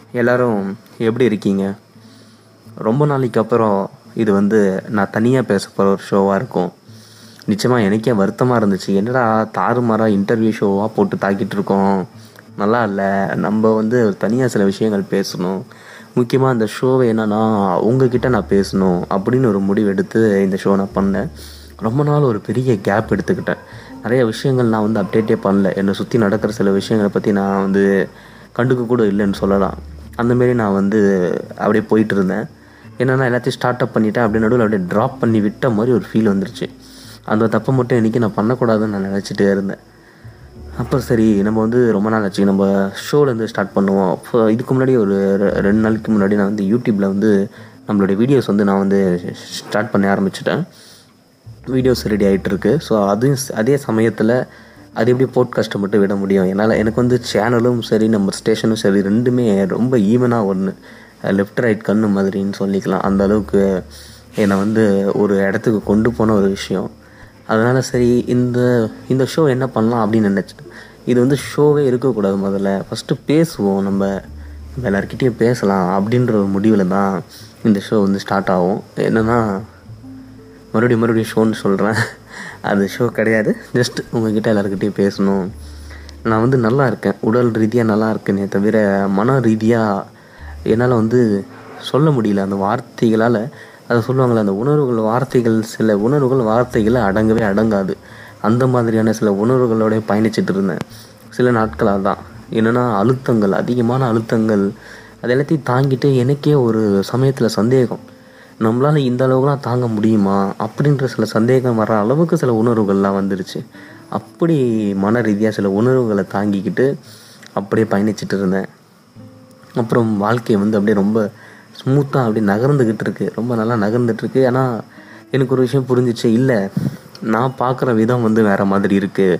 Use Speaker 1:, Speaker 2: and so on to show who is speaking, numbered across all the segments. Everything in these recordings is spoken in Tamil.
Speaker 1: எல்லாரும் எப்படி இருக்கீங்க ரொம்ப நாளைக்கு அப்புறம் இது வந்து நான் தனியாக பேச போகிற ஒரு ஷோவாக இருக்கும் நிச்சயமாக எனக்கே வருத்தமாக இருந்துச்சு என்னடா தாறுமாறாக இன்டர்வியூ ஷோவாக போட்டு தாக்கிட்டு இருக்கோம் நல்லா இல்லை நம்ம வந்து தனியாக சில விஷயங்கள் பேசணும் முக்கியமாக அந்த ஷோவை என்னன்னா உங்ககிட்ட நான் பேசணும் அப்படின்னு ஒரு முடிவு எடுத்து இந்த ஷோ நான் பண்ணேன் ரொம்ப நாள் ஒரு பெரிய கேப் எடுத்துக்கிட்டேன் நிறைய விஷயங்கள் நான் வந்து அப்டேட்டே பண்ணல என்னை சுற்றி நடக்கிற சில விஷயங்களை பற்றி நான் வந்து கண்டுக்க கூட இல்லைன்னு சொல்லலாம் அந்தமாரி நான் வந்து அப்படியே போயிட்டு இருந்தேன் என்னென்னா எல்லாத்தையும் ஸ்டார்ட் அப் பண்ணிட்டேன் அப்படியே நடுவில் அப்படியே ட்ராப் பண்ணி விட்ட மாதிரி ஒரு ஃபீல் வந்துருச்சு அந்த தப்பை மட்டும் இன்றைக்கி நான் பண்ணக்கூடாதுன்னு நான் நினச்சிட்டே இருந்தேன் அப்புறம் சரி நம்ம வந்து ரொம்ப நாள் ஆச்சு நம்ம ஷோலேருந்து ஸ்டார்ட் பண்ணுவோம் அப்போ இதுக்கு முன்னாடி ஒரு ரெ- ரெண்டு நாளைக்கு முன்னாடி நான் வந்து யூடியூப்பில் வந்து நம்மளுடைய வீடியோஸ் வந்து நான் வந்து ஸ்டார்ட் பண்ண ஆரம்பிச்சிட்டேன் வீடியோஸ் ரெடி ஆகிட்டு இருக்கு ஸோ அதையும் ஸ்- அதே சமயத்தில் அது எப்படி போட்காஸ்ட்டை மட்டும் விட முடியும் என்னால் எனக்கு வந்து சேனலும் சரி நம்ம ஸ்டேஷனும் சரி ரெண்டுமே ரொம்ப ஈவனாக ஒன்று லெஃப்ட் ரைட் கண்ணு மாதிரின்னு சொல்லிக்கலாம் அந்த அளவுக்கு என்னை வந்து ஒரு இடத்துக்கு கொண்டு போன ஒரு விஷயம் அதனால் சரி இந்த இந்த ஷோ என்ன பண்ணலாம் அப்படின்னு நினச்சேன் இது வந்து ஷோவே இருக்கக்கூடாது முதல்ல ஃபஸ்ட்டு பேசுவோம் நம்ம நம்ம எல்லாருக்கிட்டேயும் பேசலாம் அப்படின்ற ஒரு முடிவில் தான் இந்த ஷோ வந்து ஸ்டார்ட் ஆகும் என்னென்னா மறுபடியும் மறுபடியும் ஷோன்னு சொல்கிறேன் அது ஷோ கிடையாது ஜஸ்ட் உங்ககிட்ட எல்லாருக்கிட்டையும் பேசணும் நான் வந்து நல்லா இருக்கேன் உடல் ரீதியாக நல்லா இருக்கேனே தவிர மன ரீதியாக என்னால் வந்து சொல்ல முடியல அந்த வார்த்தைகளால் அதை சொல்லுவாங்களே அந்த உணர்வுகள் வார்த்தைகள் சில உணர்வுகள் வார்த்தைகளை அடங்கவே அடங்காது அந்த மாதிரியான சில உணர்வுகளோட பயணிச்சிட்டு இருந்தேன் சில நாட்களாக தான் என்னென்னா அழுத்தங்கள் அதிகமான அழுத்தங்கள் அது எல்லாத்தையும் தாங்கிட்டு எனக்கே ஒரு சமயத்தில் சந்தேகம் நம்மளால் இந்த அளவுக்குலாம் தாங்க முடியுமா அப்படின்ற சில சந்தேகம் வர அளவுக்கு சில உணர்வுகள்லாம் வந்துருச்சு அப்படி மன ரீதியாக சில உணர்வுகளை தாங்கிக்கிட்டு அப்படியே பயணிச்சிட்டு இருந்தேன் அப்புறம் வாழ்க்கை வந்து அப்படியே ரொம்ப ஸ்மூத்தாக அப்படியே நகர்ந்துக்கிட்டு இருக்கு ரொம்ப நல்லா நகர்ந்துட்டு இருக்கு ஆனால் எனக்கு ஒரு விஷயம் புரிஞ்சிச்சு இல்லை நான் பார்க்குற விதம் வந்து வேற மாதிரி இருக்குது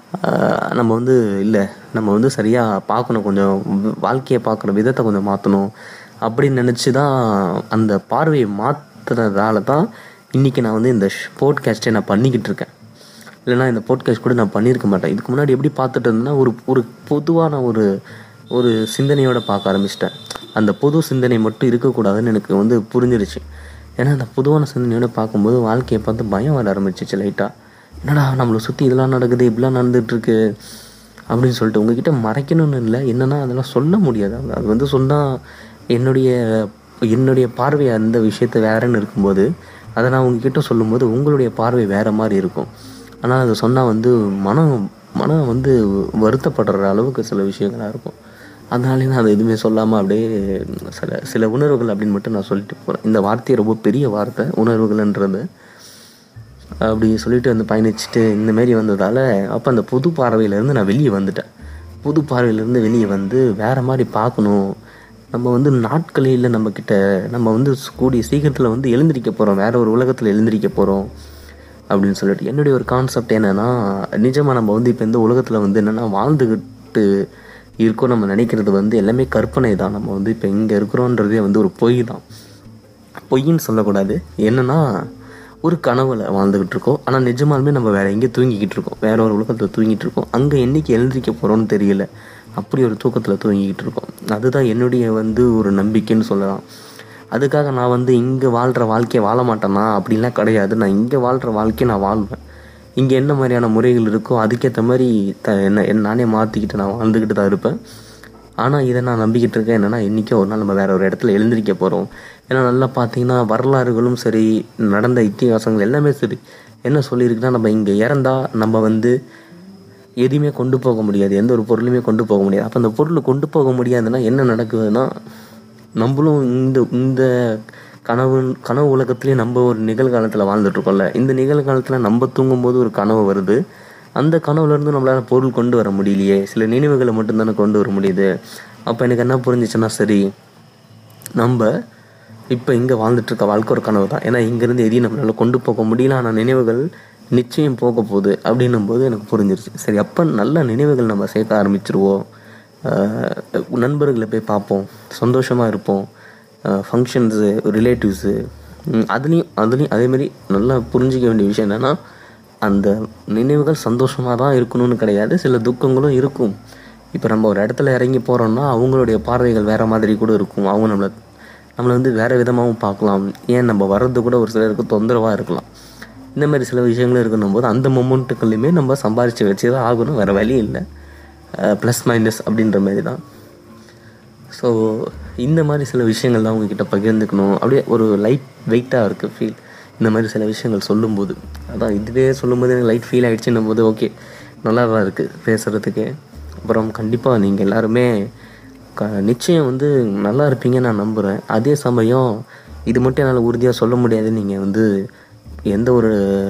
Speaker 1: நம்ம வந்து இல்லை நம்ம வந்து சரியாக பார்க்கணும் கொஞ்சம் வி- வாழ்க்கையை பார்க்குற விதத்தை கொஞ்சம் மாற்றணும் அப்படின்னு நினச்சி தான் அந்த பார்வையை மாற்றுறதால தான் இன்றைக்கி நான் வந்து இந்த போட்காஸ்ட்டை நான் பண்ணிக்கிட்டு இருக்கேன் இல்லைனா இந்த போட்காஸ்ட் கூட நான் பண்ணியிருக்க மாட்டேன் இதுக்கு முன்னாடி எப்படி பார்த்துட்டு இருந்தேன்னா ஒரு ஒரு பொதுவான ஒரு ஒரு சிந்தனையோட பார்க்க ஆரம்பிச்சிட்டேன் அந்த பொது சிந்தனை மட்டும் இருக்கக்கூடாதுன்னு எனக்கு வந்து புரிஞ்சிருச்சு ஏன்னா அந்த பொதுவான சிந்தனையோட பார்க்கும்போது வாழ்க்கையை பார்த்து பயம் வர ஆரம்பிச்சிச்சு லைட்டாக என்னடா நம்மளை சுற்றி இதெல்லாம் நடக்குது இப்படிலாம் நடந்துட்டு இருக்கு அப்படின்னு சொல்லிட்டு உங்ககிட்ட மறைக்கணும்னு இல்லை என்னன்னா அதெல்லாம் சொல்ல முடியாது அது அது வந்து சொன்னால் என்னுடைய என்னுடைய பார்வை அந்த விஷயத்த வேறன்னு இருக்கும்போது அதை நான் உங்ககிட்ட சொல்லும்போது உங்களுடைய பார்வை வேற மாதிரி இருக்கும் ஆனால் அதை சொன்னால் வந்து மனம் மனம் வந்து வருத்தப்படுற அளவுக்கு சில விஷயங்களாக இருக்கும் அதனாலே நான் அதை எதுவுமே சொல்லாமல் அப்படியே சில சில உணர்வுகள் அப்படின்னு மட்டும் நான் சொல்லிட்டு போகிறேன் இந்த வார்த்தை ரொம்ப பெரிய வார்த்தை உணர்வுகள்ன்றது அப்படி சொல்லிட்டு வந்து பயணிச்சுட்டு இந்த மாரி வந்ததால் அப்போ அந்த புது பார்வையிலேருந்து நான் வெளியே வந்துட்டேன் புது பார்வையிலேருந்து வெளியே வந்து வேறு மாதிரி பார்க்கணும் நம்ம வந்து நாட்களே இல்லை நம்மக்கிட்ட நம்ம வந்து கூடிய சீக்கிரத்தில் வந்து எழுந்திருக்க போகிறோம் வேற ஒரு உலகத்தில் எழுந்திருக்க போகிறோம் அப்படின்னு சொல்லிட்டு என்னுடைய ஒரு கான்செப்ட் என்னென்னா நிஜமாக நம்ம வந்து இப்போ இந்த உலகத்தில் வந்து என்னென்னா வாழ்ந்துக்கிட்டு இருக்கோம் நம்ம நினைக்கிறது வந்து எல்லாமே கற்பனை தான் நம்ம வந்து இப்போ இங்கே இருக்கிறோன்றதே வந்து ஒரு பொய் தான் பொய்ன்னு சொல்லக்கூடாது என்னன்னா ஒரு கனவுல வாழ்ந்துக்கிட்டு இருக்கோம் ஆனால் நிஜமாலுமே நம்ம வேற எங்கேயோ தூங்கிக்கிட்டு இருக்கோம் வேற ஒரு உலகத்தில் தூங்கிட்டு இருக்கோம் அங்கே என்னைக்கு எழுந்திரிக்க போகிறோம்னு தெரியல அப்படி ஒரு தூக்கத்தில் தூங்கிக்கிட்டு இருக்கோம் அதுதான் என்னுடைய வந்து ஒரு நம்பிக்கைன்னு சொல்லலாம் அதுக்காக நான் வந்து இங்கே வாழ்கிற வாழ்க்கையை வாழ மாட்டேனா அப்படின்லாம் கிடையாது நான் இங்கே வாழ்கிற வாழ்க்கையை நான் வாழ்வேன் இங்கே என்ன மாதிரியான முறைகள் இருக்கோ அதுக்கேற்ற மாதிரி த என்ன என்ன நானே மாற்றிக்கிட்டு நான் வாழ்ந்துக்கிட்டு தான் இருப்பேன் ஆனால் இதை நான் நம்பிக்கிட்டு இருக்கேன் என்னென்னா என்றைக்கோ ஒரு நாள் நம்ம வேற ஒரு இடத்துல எழுந்திருக்க போகிறோம் ஏன்னா நல்லா பார்த்தீங்கன்னா வரலாறுகளும் சரி நடந்த இத்திகாசங்கள் எல்லாமே சரி என்ன சொல்லியிருக்குன்னா நம்ம இங்கே இறந்தா நம்ம வந்து எதையுமே கொண்டு போக முடியாது எந்த ஒரு பொருளுமே கொண்டு போக முடியாது அப்போ அந்த பொருளை கொண்டு போக முடியாதுன்னா என்ன நடக்குதுன்னா நம்மளும் இந்த இந்த கனவு கனவு உலகத்துலேயே நம்ம ஒரு நிகழ்காலத்தில் வாழ்ந்துட்டு இருக்கோம்ல இந்த நிகழ்காலத்தில் நம்ம தூங்கும்போது ஒரு கனவு வருது அந்த கனவுலேருந்து நம்மளால் பொருள் கொண்டு வர முடியலையே சில நினைவுகளை மட்டும்தானே கொண்டு வர முடியுது அப்போ எனக்கு என்ன புரிஞ்சிச்சுன்னா சரி நம்ம இப்போ இங்கே வாழ்ந்துட்டுருக்க வாழ்க்கை ஒரு கனவு தான் ஏன்னா இங்கேருந்து எதையும் நம்மளால் கொண்டு போக முடியல ஆனால் நினைவுகள் நிச்சயம் போக போகுது அப்படின்னும் போது எனக்கு புரிஞ்சிருச்சு சரி அப்போ நல்ல நினைவுகள் நம்ம சேர்க்க ஆரம்பிச்சிருவோம் ஆஹ் நண்பர்களை போய் பார்ப்போம் சந்தோஷமாக இருப்போம் ஃபங்க்ஷன்ஸு ரிலேட்டிவ்ஸு அதுலேயும் அதுலேயும் அதேமாரி நல்லா புரிஞ்சிக்க வேண்டிய விஷயம் என்னென்னா அந்த நினைவுகள் சந்தோஷமாக தான் இருக்கணும்னு கிடையாது சில துக்கங்களும் இருக்கும் இப்போ நம்ம ஒரு இடத்துல இறங்கி போகிறோம்னா அவங்களுடைய பார்வைகள் வேறு மாதிரி கூட இருக்கும் அவங்க நம்மளை நம்மளை வந்து வேறு விதமாகவும் பார்க்கலாம் ஏன் நம்ம வர்றது கூட ஒரு சிலருக்கு தொந்தரவாக இருக்கலாம் இந்த மாதிரி சில விஷயங்கள் இருக்கணும் போது அந்த மொமெண்ட்டுக்குள்ளேயுமே நம்ம சம்பாரித்து வச்சு தான் ஆகணும் வேறு வழி இல்லை ப்ளஸ் மைனஸ் அப்படின்ற மாதிரி தான் ஸோ இந்த மாதிரி சில விஷயங்கள் தான் உங்ககிட்ட பகிர்ந்துக்கணும் அப்படியே ஒரு லைட் வெயிட்டாக இருக்குது ஃபீல் இந்த மாதிரி சில விஷயங்கள் சொல்லும்போது அதான் இதுவே சொல்லும்போது எனக்கு லைட் ஃபீல் ஆகிடுச்சுன்னும் போது ஓகே நல்லா தான் இருக்குது பேசுகிறதுக்கு அப்புறம் கண்டிப்பாக நீங்கள் எல்லாருமே க நிச்சயம் வந்து நல்லா இருப்பீங்கன்னு நான் நம்புகிறேன் அதே சமயம் இது மட்டும் என்னால் உறுதியாக சொல்ல முடியாது நீங்கள் வந்து எந்த ஒரு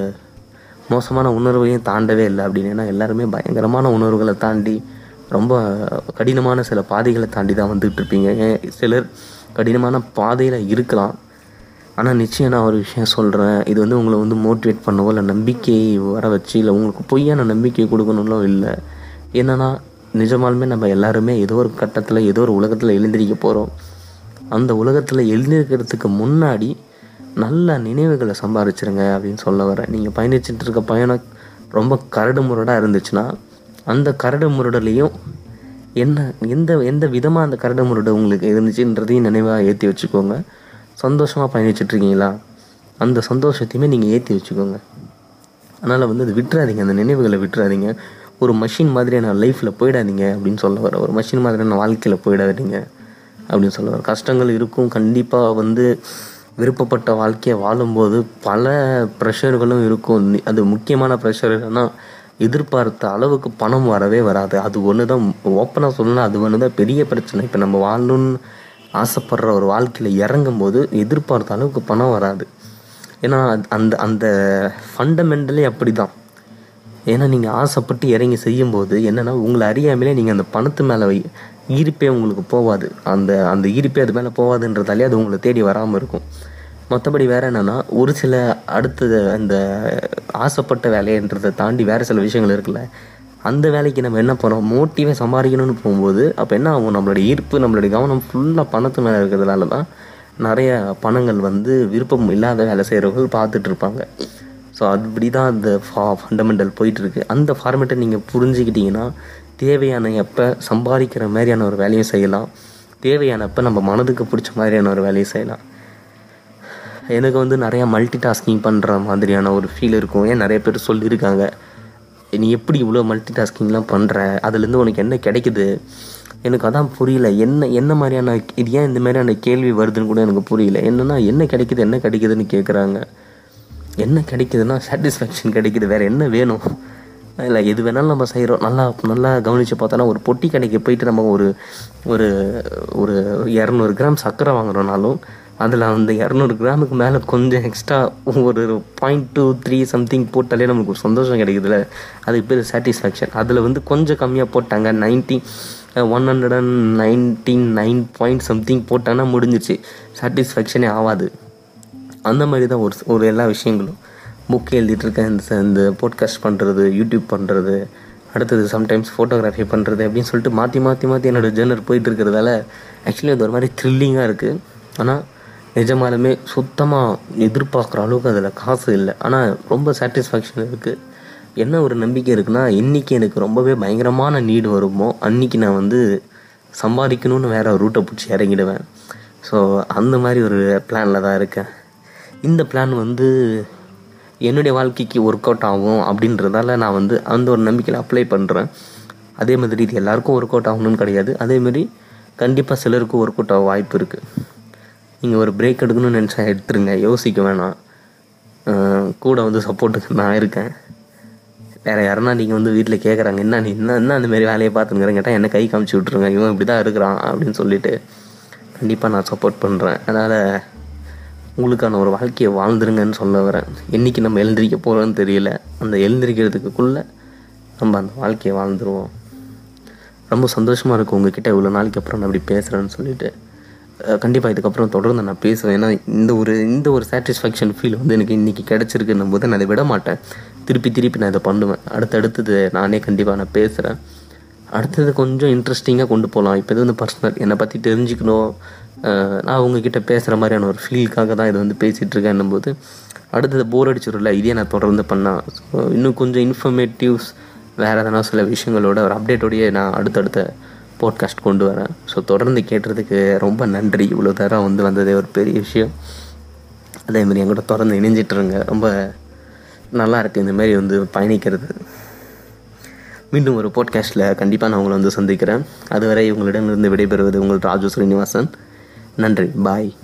Speaker 1: மோசமான உணர்வையும் தாண்டவே இல்லை அப்படின்னு ஏன்னா எல்லாருமே பயங்கரமான உணர்வுகளை தாண்டி ரொம்ப கடினமான சில பாதைகளை தாண்டி தான் வந்துகிட்டு இருப்பீங்க ஏன் சிலர் கடினமான பாதையில் இருக்கலாம் ஆனால் நிச்சயம் நான் ஒரு விஷயம் சொல்கிறேன் இது வந்து உங்களை வந்து மோட்டிவேட் பண்ணவோ இல்லை நம்பிக்கை வர வச்சு இல்லை உங்களுக்கு பொய்யான நம்பிக்கை கொடுக்கணும்னோ இல்லை என்னன்னா நிஜமாலுமே நம்ம எல்லாருமே ஏதோ ஒரு கட்டத்தில் ஏதோ ஒரு உலகத்தில் எழுந்திரிக்க போகிறோம் அந்த உலகத்தில் எழுந்திருக்கிறதுக்கு முன்னாடி நல்ல நினைவுகளை சம்பாரிச்சிருங்க அப்படின்னு சொல்ல வரேன் நீங்கள் பயணிச்சுட்டு இருக்க பயணம் ரொம்ப கரடு முரடாக இருந்துச்சுன்னா அந்த கரடு முரடலையும் என்ன எந்த எந்த விதமாக அந்த கரடு முரடு உங்களுக்கு இருந்துச்சுன்றதையும் நினைவாக ஏற்றி வச்சுக்கோங்க சந்தோஷமாக பயணிச்சிட்ருக்கீங்களா அந்த சந்தோஷத்தையுமே நீங்கள் ஏற்றி வச்சுக்கோங்க அதனால் வந்து அது விட்டுறாதீங்க அந்த நினைவுகளை விட்டுறாதீங்க ஒரு மஷின் மாதிரியான லைஃப்பில் போயிடாதீங்க அப்படின்னு சொல்ல வர ஒரு மஷின் மாதிரியான வாழ்க்கையில் போயிடாதீங்க அப்படின்னு சொல்ல வர கஷ்டங்கள் இருக்கும் கண்டிப்பாக வந்து விருப்பப்பட்ட வாழ்க்கையை வாழும்போது பல ப்ரெஷர்களும் இருக்கும் நி- அது முக்கியமான ப்ரெஷர் என்னன்னா எதிர்பார்த்த அளவுக்கு பணம் வரவே வராது அது ஒன்று தான் ஓப்பனாக சொல்லணும் அது ஒன்று தான் பெரிய பிரச்சனை இப்போ நம்ம வாழணும்னு ஆசைப்படுற ஒரு வாழ்க்கையில் இறங்கும்போது எதிர்பார்த்த அளவுக்கு பணம் வராது ஏன்னா அது- அந்த அந்த ஃபண்டமெண்டலே அப்படி தான் ஏன்னா நீங்கள் ஆசைப்பட்டு இறங்கி செய்யும்போது என்னென்னா உங்களை அறியாமலே நீங்கள் அந்த பணத்து மேலே வை ஈர்ப்பே உங்களுக்கு போகாது அந்த அந்த ஈர்ப்பே அது மேலே போகாதுன்றதாலே அது உங்களை தேடி வராமல் இருக்கும் மற்றபடி வேறு என்னென்னா ஒரு சில அடுத்தது அந்த ஆசைப்பட்ட வேலைன்றதை தாண்டி வேறு சில விஷயங்கள் இருக்குல்ல அந்த வேலைக்கு நம்ம என்ன பண்ணுறோம் மோட்டிவே சம்பாதிக்கணும்னு போகும்போது அப்போ என்ன ஆகும் நம்மளுடைய ஈர்ப்பு நம்மளுடைய கவனம் ஃபுல்லாக பணத்து மேலே இருக்கிறதுனால தான் நிறைய பணங்கள் வந்து விருப்பம் இல்லாத வேலை செய்கிறவர்கள் பார்த்துட்டு இருப்பாங்க ஸோ அப்படி தான் அந்த ஃபா ஃபண்டமெண்டல் போயிட்டுருக்கு அந்த ஃபார்மேட்டை நீங்கள் புரிஞ்சுக்கிட்டீங்கன்னா தேவையான எப்போ சம்பாதிக்கிற மாதிரியான ஒரு வேலையும் செய்யலாம் தேவையானப்போ நம்ம மனதுக்கு பிடிச்ச மாதிரியான ஒரு வேலையும் செய்யலாம் எனக்கு வந்து நிறையா மல்டி டாஸ்கிங் பண்ணுற மாதிரியான ஒரு ஃபீல் இருக்கும் ஏன் நிறைய பேர் சொல்லியிருக்காங்க நீ எப்படி இவ்வளோ மல்டி டாஸ்கிங்லாம் பண்ணுற அதுலேருந்து உனக்கு என்ன கிடைக்குது எனக்கு அதான் புரியல என்ன என்ன மாதிரியான இது ஏன் இந்த மாதிரியான கேள்வி வருதுன்னு கூட எனக்கு புரியல என்னன்னா என்ன கிடைக்குது என்ன கிடைக்குதுன்னு கேட்குறாங்க என்ன கிடைக்குதுன்னா சாட்டிஸ்ஃபேக்ஷன் கிடைக்குது வேறு என்ன வேணும் இல்லை எது வேணாலும் நம்ம செய்கிறோம் நல்லா நல்லா கவனித்து பார்த்தோன்னா ஒரு பொட்டி கடைக்கு போயிட்டு நம்ம ஒரு ஒரு ஒரு இரநூறு கிராம் சர்க்கரை வாங்குறோம்னாலும் அதில் அந்த இரநூறு கிராமுக்கு மேலே கொஞ்சம் எக்ஸ்ட்ரா ஒரு பாயிண்ட் டூ த்ரீ சம்திங் போட்டாலே நமக்கு ஒரு சந்தோஷம் கிடைக்குதுல்ல அதுக்கு பேர் சாட்டிஸ்ஃபேக்ஷன் அதில் வந்து கொஞ்சம் கம்மியாக போட்டாங்க ninety one hundred and nineteen nine point something போட்டாங்கன்னா முடிஞ்சிச்சு சாட்டிஸ்ஃபேக்ஷனே ஆகாது அந்த மாதிரி தான் ஒரு ஒரு எல்லா விஷயங்களும் புக் எழுதிட்டு இருக்கேன் இந்த ச- இந்த போட்காஸ்ட் பண்ணுறது யூடியூப் பண்ணுறது அடுத்தது சம்டைம்ஸ் ஃபோட்டோகிராஃபி பண்ணுறது அப்படின்னு சொல்லிட்டு மாற்றி மாற்றி மாற்றி என்னோட ஜேர்னர் போயிட்டு இருக்கிறதால ஆக்சுவலி அது ஒரு மாதிரி த்ரில்லிங்காக இருக்குது ஆனால் நிஜமாலுமே சுத்தமாக எதிர்பார்க்குற அளவுக்கு அதில் காசு இல்லை ஆனால் ரொம்ப சாட்டிஸ்ஃபேக்ஷன் இருக்குது என்ன ஒரு நம்பிக்கை இருக்குன்னா இன்னைக்கு எனக்கு ரொம்பவே பயங்கரமான நீடு வருமோ அன்னைக்கு நான் வந்து சம்பாதிக்கணும்னு வேற ஒரு ரூட்டை பிடிச்சி இறங்கிடுவேன் ஸோ அந்த மாதிரி ஒரு பிளானில் தான் இருக்கேன் இந்த பிளான் வந்து என்னுடைய வாழ்க்கைக்கு ஒர்க் அவுட் ஆகும் அப்படின்றதால நான் வந்து அந்த ஒரு நம்பிக்கையில் அப்ளை பண்ணுறேன் அதே மாதிரி இது எல்லாருக்கும் ஒர்க் அவுட் ஆகணும்னு கிடையாது அதே மாதிரி கண்டிப்பாக சிலருக்கும் ஒர்க் அவுட் ஆக வாய்ப்பு இருக்குது நீங்கள் ஒரு பிரேக் எடுக்கணும்னு நினச்சா எடுத்துருங்க யோசிக்க வேணாம் அஹ் கூட வந்து சப்போர்ட்டுக்கு நான் இருக்கேன் வேறு யாருன்னா நீங்கள் வந்து வீட்டில் கேட்குறாங்க என்ன நீ என்ன என்ன அந்த மாதிரி வேலையை பார்த்துங்கிறேன் கேட்டால் என்ன கை காமிச்சு விட்ருங்க இவன் இப்படி தான் இருக்கிறான் அப்படின்னு சொல்லிட்டு கண்டிப்பாக நான் சப்போர்ட் பண்ணுறேன் அதனால் உங்களுக்கான ஒரு வாழ்க்கையை வாழ்ந்துருங்கன்னு சொல்ல வரேன் என்றைக்கு நம்ம எழுந்திரிக்க போகிறோன்னு தெரியல அந்த எழுந்திரிக்கிறதுக்குள்ளே நம்ம அந்த வாழ்க்கையை வாழ்ந்துருவோம் ரொம்ப சந்தோஷமாக இருக்கும் உங்ககிட்ட இவ்வளோ நாளைக்கு அப்புறம் நான் அப்படி பேசுகிறேன்னு சொல்லிட்டு கண்டிப்பாக இதுக்கப்புறம் தொடர்ந்து நான் பேசுவேன் ஏன்னா இந்த ஒரு இந்த ஒரு சாட்டிஸ்ஃபேக்ஷன் ஃபீல் வந்து எனக்கு இன்றைக்கி கிடச்சிருக்குன்னும் போது நான் அதை விட மாட்டேன் திருப்பி திருப்பி நான் இதை பண்ணுவேன் அடுத்தடுத்தது நானே கண்டிப்பாக நான் பேசுகிறேன் அடுத்தது கொஞ்சம் இன்ட்ரெஸ்டிங்காக கொண்டு போகலாம் இப்போ இது வந்து பர்சனல் என்னை பற்றி தெரிஞ்சுக்கணும் அஹ் நான் உங்ககிட்ட பேசுகிற மாதிரியான ஒரு ஃபீலுக்காக தான் இது வந்து பேசிகிட்டு இருக்கேன்னும் போது அடுத்தது போர் அடிச்சிடும்ல இதே நான் தொடர்ந்து பண்ணால் ஸோ இன்னும் கொஞ்சம் இன்ஃபர்மேட்டிவ்ஸ் வேறு எதனா சில விஷயங்களோட ஒரு அப்டேட்டோடையே நான் அடுத்தடுத்த போட்காஸ்ட் கொண்டு வரேன் ஸோ தொடர்ந்து கேட்டுறதுக்கு ரொம்ப நன்றி இவ்வளோ தரம் வந்து வந்ததே ஒரு பெரிய விஷயம் அதேமாதிரி என் கூட தொடர்ந்து இணைஞ்சிட்ருங்க ரொம்ப நல்லா இருக்குது இந்தமாரி வந்து பயணிக்கிறது மீண்டும் ஒரு போட்காஸ்ட்டில் கண்டிப்பாக நான் உங்களை வந்து சந்திக்கிறேன் அதுவரை உங்களிடமிருந்து விடைபெறுவது உங்கள் ராஜு ஸ்ரீனிவாசன் நன்றி பாய்